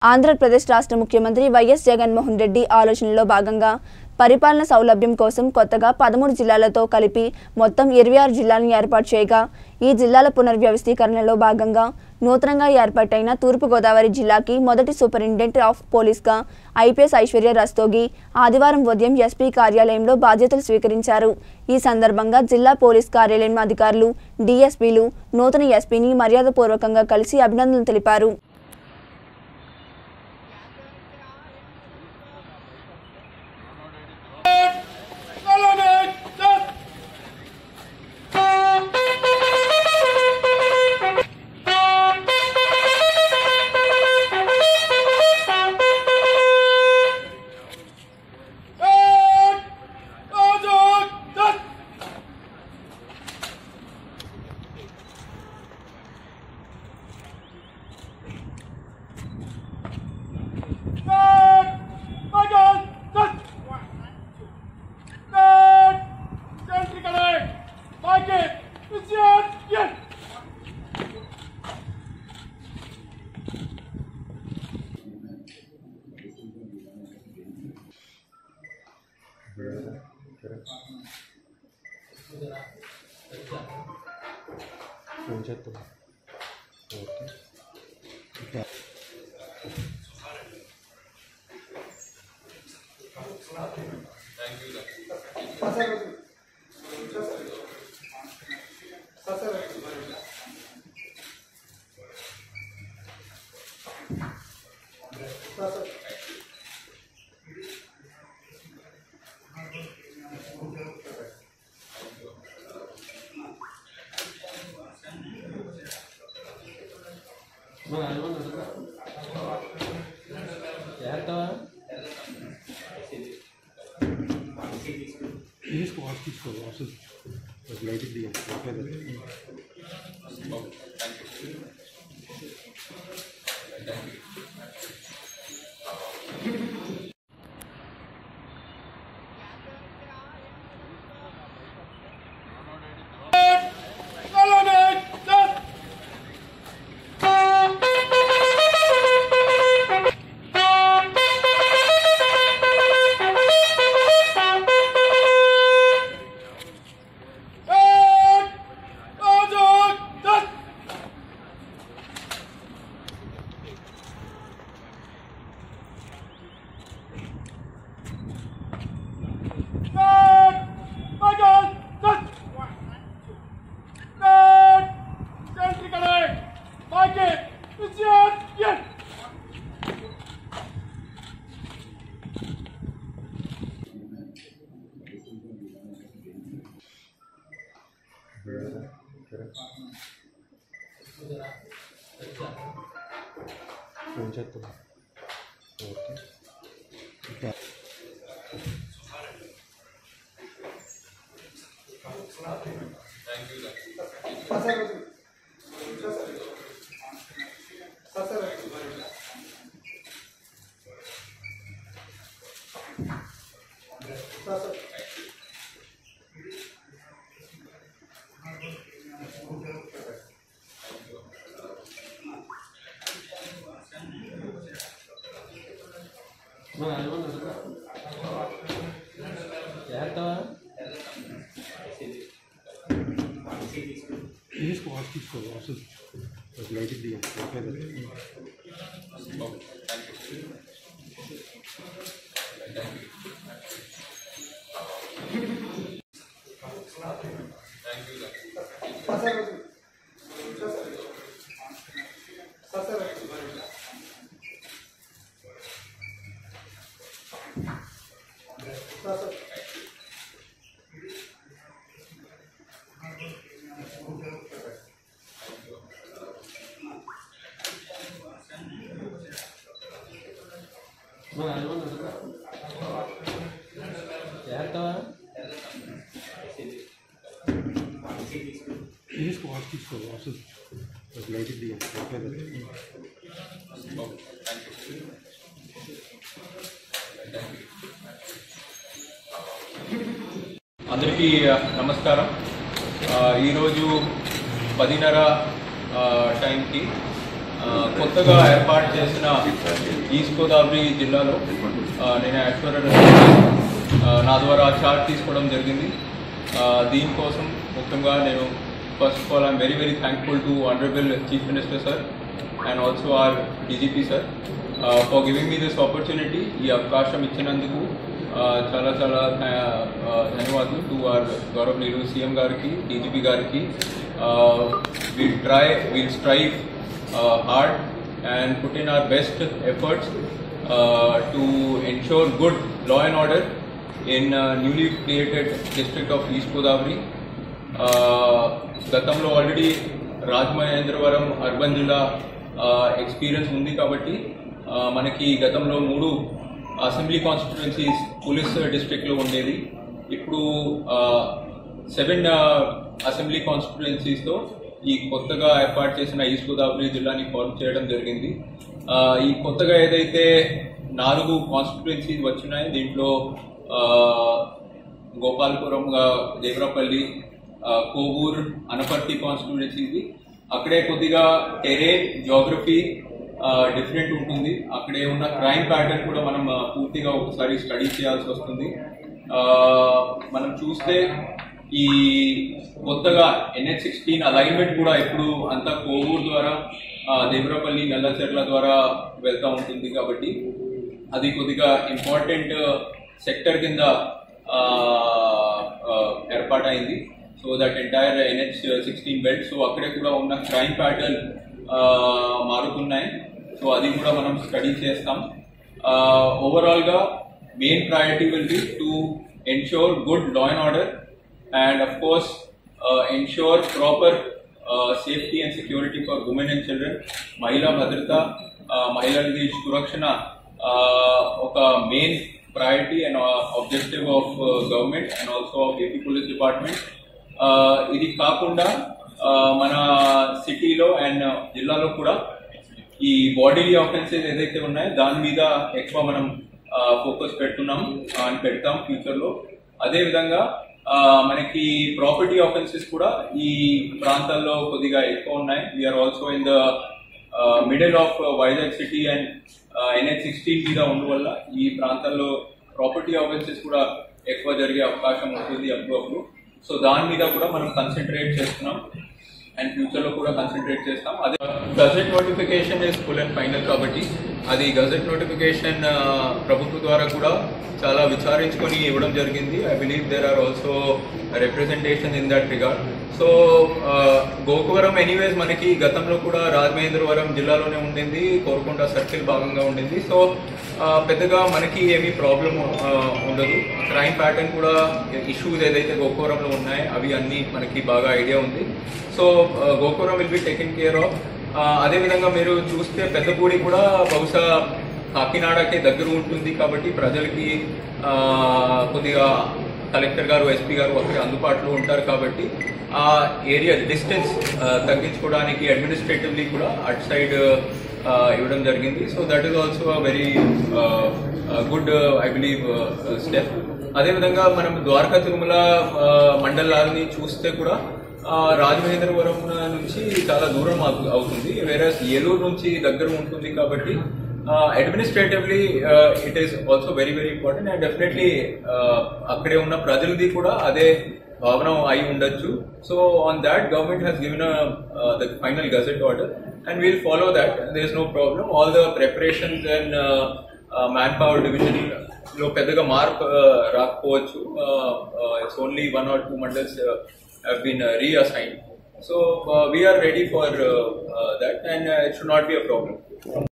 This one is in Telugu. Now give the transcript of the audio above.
ఆంధ్రప్రదేశ్ రాష్ట్ర ముఖ్యమంత్రి వైఎస్ జగన్మోహన్ రెడ్డి ఆలోచనలో భాగంగా పరిపాలన సౌలభ్యం కోసం కొత్తగా పదమూడు జిల్లాలతో కలిపి మొత్తం ఇరవై ఆరు జిల్లాలను ఏర్పాటు చేయగా ఈ జిల్లాల పునర్వ్యవస్థీకరణలో భాగంగా నూతనంగా ఏర్పాటైన తూర్పుగోదావరి జిల్లాకి మొదటి సూపరింటెండెంట్ ఆఫ్ పోలీస్గా ఐపీఎస్ ఐశ్వర్య రస్తోగి ఆదివారం ఉదయం ఎస్పీ కార్యాలయంలో బాధ్యతలు స్వీకరించారు ఈ సందర్భంగా జిల్లా పోలీస్ కార్యాలయం అధికారులు డీఎస్పీలు నూతన ఎస్పీని మర్యాదపూర్వకంగా కలిసి అభినందనలు తెలిపారు Yes! ఫోన్ చేస్తాం ఓకే చేస్తావా తీసుకో తీసుకో అసలు లైట్ దిగండి Yes! ఫోన్ చేస్తాం ఓకే చేస్తావా తీసుకో తీసుకో అసలు లైట్ దిగండి చేస్తావా తీసుకో తీసుకో అసలు లైట్ దిగండి అందరికీ ఆ, నమస్కారం ఆ, ఈరోజు పదిన్నర ఆ, టైంకి ఆ, కొత్తగా ఏర్పాటు చేసిన ఈస్ట్ గోదావరి జిల్లాలో ఆ, నేను యాక్చువల్ నా ద్వారా చార్ట్ తీసుకోవడం జరిగింది ఆ, దీనికోసం ముఖ్యంగా నేను first of all I'm very very thankful to honourable chief minister sir and also our DGP sir for giving me this opportunity ఈ అవకాశం ఇచ్చినందుకు ఆ, చాలా చాలా ధ- ఆ, ధన్యవాదాలు టు ఆర్ గౌరవనీయులు సీఎం గారికి డీజీపీ గారికి will try will strive hard and put in our best efforts to ensure good law and order in newly created district of East Godavari గతంలో ఆల్రెడీ రాజమహేంద్రవరం అర్బన్ జిల్లా ఎక్స్పీరియన్స్ ఉంది కాబట్టి ఆ, మనకి గతంలో మూడు అసెంబ్లీ కాన్స్టిట్యుయెన్సీస్ పోలీస్ డిస్ట్రిక్ట్లో ఉండేది ఇప్పుడు సెవెన్ అసెంబ్లీ కాన్స్టిట్యుయెన్సీస్తో ఈ కొత్తగా ఏర్పాటు చేసిన ఈస్ట్ గోదావరి జిల్లాని ఫార్మ్ చేయడం జరిగింది ఆ, ఈ కొత్తగా ఏదైతే నాలుగు కాన్స్టిట్యుయెన్సీస్ వచ్చినాయి దీంట్లో ఆ, గోపాలపురం ఆ, దేవరపల్లి ఆ, కోవూర్ అనపర్తి కాన్స్టిట్యుయెన్సీది అక్కడే కొద్దిగా టెరేన్ జోగ్రఫీ డిఫరెంట్ ఉంటుంది అక్కడే ఉన్న క్రైమ్ ప్యాటర్న్ కూడా మనం ఆ, పూర్తిగా ఒకసారి స్టడీ చేయాల్సి వస్తుంది ఆ, మనం చూస్తే ఈ కొత్తగా ఎన్హెచ్ సిక్స్టీన్ అలైన్మెంట్ కూడా ఇప్పుడు అంతా కోవూరు ద్వారా ఆ, దేవరపల్లి నల్లచెర్ల ద్వారా వెళ్తూ ఉంటుంది కాబట్టి అది కొద్దిగా ఇంపార్టెంట్ సెక్టర్ కింద ఆ, ఆ, ఏర్పాటైంది so that entire NH sixteen belt so అక్కడే కూడా ఉన్న క్రైమ్ ప్యాటర్న్ మారుతున్నాయి సో అది కూడా మనం స్టడీ చేస్తాం ఓవరాల్గా main priority will be to ensure good law and order and of course uh, ensure proper uh, safety and security for women and children మహిళా భద్రత uh, మహిళలది సురక్షణ uh, ఒక main priority and objective of government and also of AP police department ఇది కాకుండా uh, మన సిటీలో అండ్ జిల్లాలో కూడా ఈ బాడీలీ ఆఫెన్సెస్ ఏదైతే ఉన్నాయో దాని మీద ఎక్కువ మనం ఫోకస్ పెడుతున్నాం ఆ, అని పెడతాం ఫ్యూచర్ లో అదే విధంగా ఆ, మనకి ప్రాపర్టీ ఆఫెన్సెస్ కూడా ఈ ప్రాంతాల్లో కొద్దిగా ఎక్కువ ఉన్నాయి we're also in the middle of Vizag city and NH sixteen మీద ఉండడం వల్ల ఈ ప్రాంతాల్లో ప్రాపర్టీ ఆఫెన్సెస్ కూడా ఎక్కువ జరిగే అవకాశం ఉంటుంది అప్పుడప్పుడు సో దాని మీద కూడా మనం కన్సన్ట్రేట్ చేస్తున్నాం అండ్ ఫ్యూచర్ లో కూడా కన్సన్ట్రేట్ చేస్తాం అదే gazette notification is full and final కాబట్టి అది గజెట్ నోటిఫికేషన్ ప్రభుత్వం ద్వారా కూడా చాలా విచారించుకొని ఇవ్వడం జరిగింది I believe there are also representation in that regard so Gokavaram anyways మనకి గతంలో కూడా రాజమహేంద్రవరం జిల్లాలోనే ఉండింది కోరుకొండ సర్కిల్ భాగంగా ఉండింది సో ఆ, పెద్దగా మనకి ఏమీ ప్రాబ్లం ఉండదు క్రైమ్ ప్యాటర్న్ కూడా ఇష్యూస్ ఏదైతే గోకువరంలో ఉన్నాయో అవి అన్ని మనకి బాగా ఐడియా ఉంది so Gokavaram will be taken care of అదేవిధంగా మీరు చూస్తే పెద్దపూడి కూడా బహుశా కాకినాడకే దగ్గర ఉంటుంది కాబట్టి ప్రజలకి ఆ, కొద్దిగా కలెక్టర్ గారు ఎస్పీ గారు అక్కడ అందుబాటులో ఉంటారు కాబట్టి ఆ ఏరియా డిస్టెన్స్ తగ్గించుకోవడానికి అడ్మినిస్ట్రేటివ్లీ కూడా అటు సైడ్ ఇవ్వడం జరిగింది so that is also very good I believe step అదేవిధంగా మనం ద్వారకా తిరుమల ఆ, మండలాలని చూస్తే కూడా ఆ, రాజమహేంద్రవరం నుంచి చాలా దూరం అవు- అవుతుంది వేరే ఏలూరు నుంచి దగ్గర ఉంటుంది కాబట్టి administratively it is also very very important and definitely అక్కడే ఉన్న ప్రజలది కూడా అదే భావన అయి ఉండొచ్చు so on that government has given the final gazette order and we'll follow that there is no problem all the preparations and man power division లో పెద్దగా మార్క్ రాకపోవచ్చు it's only one or two mandals have been uh, reassigned. So uh, we are ready for uh, uh, that and uh, it should not be a problem.